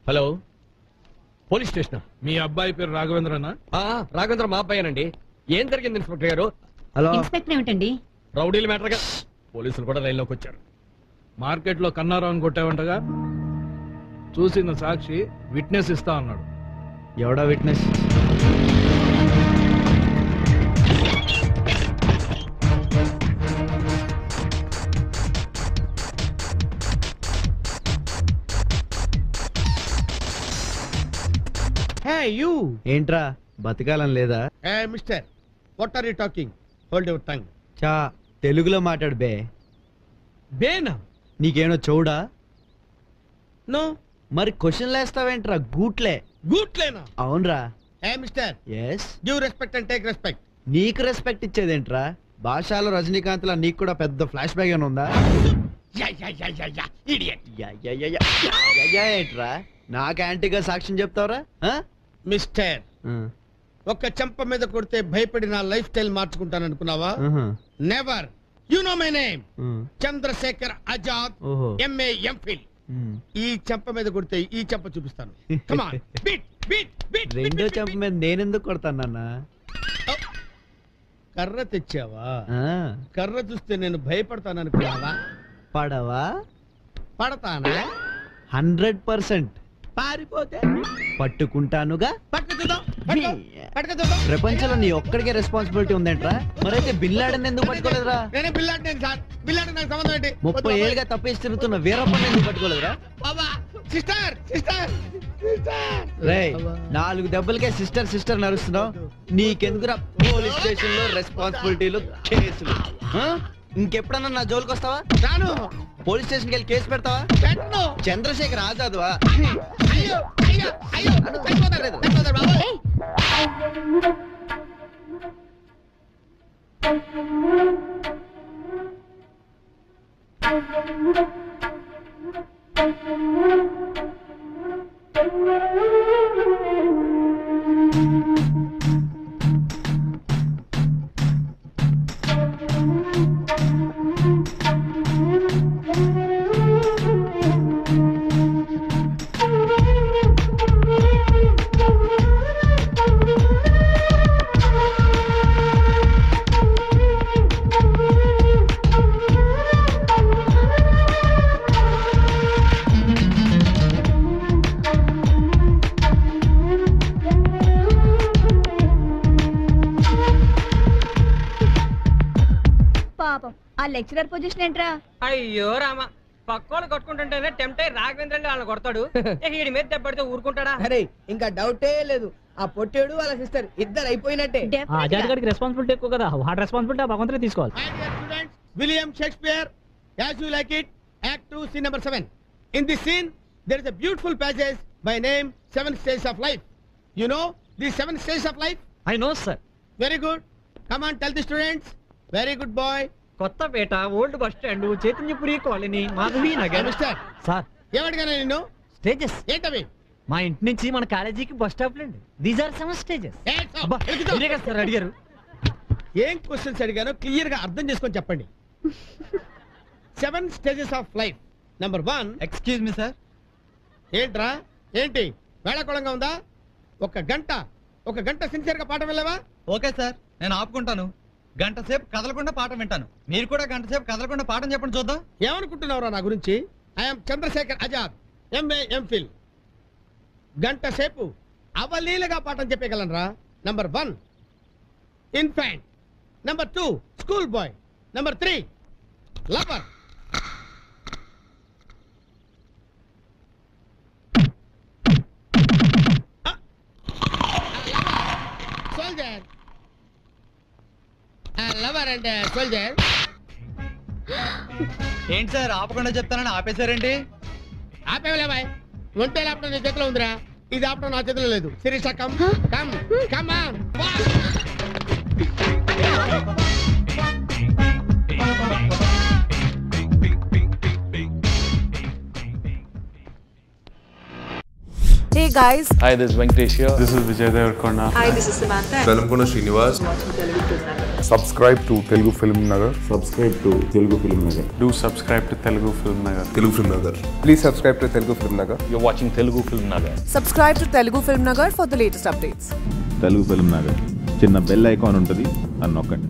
Hello police station మీ అబ్బాయి పేరు రాఘవేంద్రనా రాఘవేంద్ర మా అబ్బాయేనండి ఏం జరిగింది ఇన్స్పెక్టర్ గారు హలో ఇన్స్పెక్టర్ ఏమిటండి రౌడీలు మ్యాటర్గా పోలీసులు కూడా లైన్లోకి వచ్చారు మార్కెట్ లో కన్నారావు కొట్టావంటగా చూసిన సాక్షి విట్నెస్ ఇస్తా అన్నాడు ఎవడా విట్నెస్ హే యూ ఏంట్రా బతకాలని లేదా hey mister what are you talking hold your tongue చా తెలుగులో మాట్లాడు బే బేనా నీకేనో చౌడా నో మరి క్వశ్చన్ వేస్తావేంట్రా గూట్లే గూట్లేనా అవునరా hey mister yes give respect and take respect నీకు రెస్పెక్ట్ ఇచ్చేదేంట్రా భాషలో రజనీకాంత్ లా నీకు కూడా పెద్ద ఫ్లాష్ బ్యాగ్ ఏమైనా ఉందా yeah yeah yeah yeah yeah idiot yeah, yeah, yeah, yeah. Yeah, yeah ఏంట్రా నాకు యాంటీగా సాక్ష్యం చెప్తావరా ఆ? మిస్టర్ ఆ, ఒక్క చెంప మీద కొడితే భయపడి నా లైఫ్ స్టైల్ మార్చుకుంటాను అనుకున్నావా ఆహా, never you know my name ఆ, చంద్రశేఖర్ ఆజాద్ ఓహో ఎంఏ ఎంఫిల్ ఉమ్. ఈ చెంప మీద కొడితే ఈ చెంప చూపిస్తాను కమాన్ బీట్ బీట్ బీట్ రెండో చెంప మీద నేనెందుకు కొడతాను నాన్న కర్ర తెచ్చావా ఆ, కర్ర చూస్తే నేను భయపడతాను అనుకున్నావా పడవా పడతానా హండ్రెడ్ పర్సెంట్ పారిపోతే పట్టుకుంటానుగా పట్టుకు చూద్దాం పట్టుకో, పట్టుకో చూద్దాం ప్రపంచంలో నీ ఒక్కడికే రెస్పాన్సిబిలిటీ ఉందేంట్రా మరైతే బిల్లాడని ఎందుకు పట్టుకోలేదురా నేనే బిల్లాడి నేను సార్ బిల్లాడి నాకు సంబంధం ఏంటి ముప్పై ఏళ్ళుగా తప్పేసి తిరుగుతున్న వీరప్పని ఎందుకు పట్టుకోలేదురా బాబా సిస్టర్ సిస్టర్ సిస్టర్ రే నాలుగు దెబ్బలకే సిస్టర్ సిస్టర్ నడుస్తున్నావు నీకెందుకురా పోలీస్ స్టేషన్ లో రెస్పాన్సిబిలిటీలు కేసులు ఆ? ఇంకెప్పుడన్నా నా జోలికి వస్తావా రాను పోలీస్ స్టేషన్కి వెళ్ళి కేసు పెడతావా పెట్టను చంద్రశేఖర్ ఆజాద్వా అయ్యో అయ్యో అయ్యో చచ్చిపోతారు చచ్చిపోతారు బాబు పాపం ఆ లెక్చరర్ పొజిషన్ ఏంట్రా అయ్యో రామ పక్కోళ్ళు కొట్టుకుంటుంటేనే టెంప్ట్ అయ్యి రాఘవేంద్రుడు వాళ్ళని కొడతాడు ఇక వీడి మీద దెబ్బడితే ఊరుకుంటాడా అరే ఇంకా డౌటే లేదు ఆ పొట్టేడు వాళ్ళ సిస్టర్ ఇద్దరు అయిపోయినట్టే Definitely గా. రెస్పాన్సిబిలిటీ ఎక్కువ కదా వాటి రెస్పాన్సిబిలిటీ ఆ భగవంతుడే తీసుకోవాలి My dear students, William Shakespeare, as you like it, Act 2, Scene number 7. In this scene, there is a beautiful passage by name Seven Stages of Life. You know these seven stages of life? I know sir Very good. Come on, tell the students. Very good boy. Kothapeta old bus stand Chaitanyapuri colony Madhavi Hey, Nagar mister, sir ఏమడిగానా నిన్ను stages ఏంటవి మా ఇంటి నుంచి మన కాలేజీకి bus stop అండి these are seven stages Hands up. ఎక్కుతావు. మీరే కదా సార్ అడిగారు ఏం క్వశ్చన్స్ అడిగానో క్లియర్ గా అర్థం చేసుకొని చెప్పండి seven stages of life number one excuse me sir ఏంట్రా ఏంటి వేళాకోళంగా ఉందా ఒక గంట ఒక గంట సిన్సియర్ గా పాఠం వెళ్ళావా ఓకే సార్ నేను ఆపుకుంటాను గంట సేపు కదలకుండా పాఠం వింటాను మీరు కూడా గంట సేపు కదలకుండా పాఠం చెప్పండి చూద్దాం ఏమనుకుంటున్నావురా నా గురించి I'm Chandrashekhar Azad MA MPhil గంట సేపు అవలీలగా పాఠం చెప్పగలనరా number one infant number two school boy number three lover soldier lover and soldier ఏంటి సార్ ఆపకుండా చెప్తానని ఆపేశారేంటి ఆపేవలేవా ఒంటే ఆపడం నీ చేతిలో ఉందిరా ఇది ఆపడం నా చేతిలో లేదు Sirisha come come come on Hey guys. Hi, this is Venkatesh here. This is Vijay Devarkonda. Hi, this is Samantha. Velankonda Srinivas subscribe to Telugu film Nagar subscribe to Telugu film Nagar Do subscribe to Telugu Film Nagar. Telugu film Nagar please subscribe to Telugu film Nagar You're watching Telugu Film Nagar. Subscribe to Telugu Film Nagar for the latest updates. Telugu film Nagar చిన్న bell icon ఉంటుంది అని నొక్కండి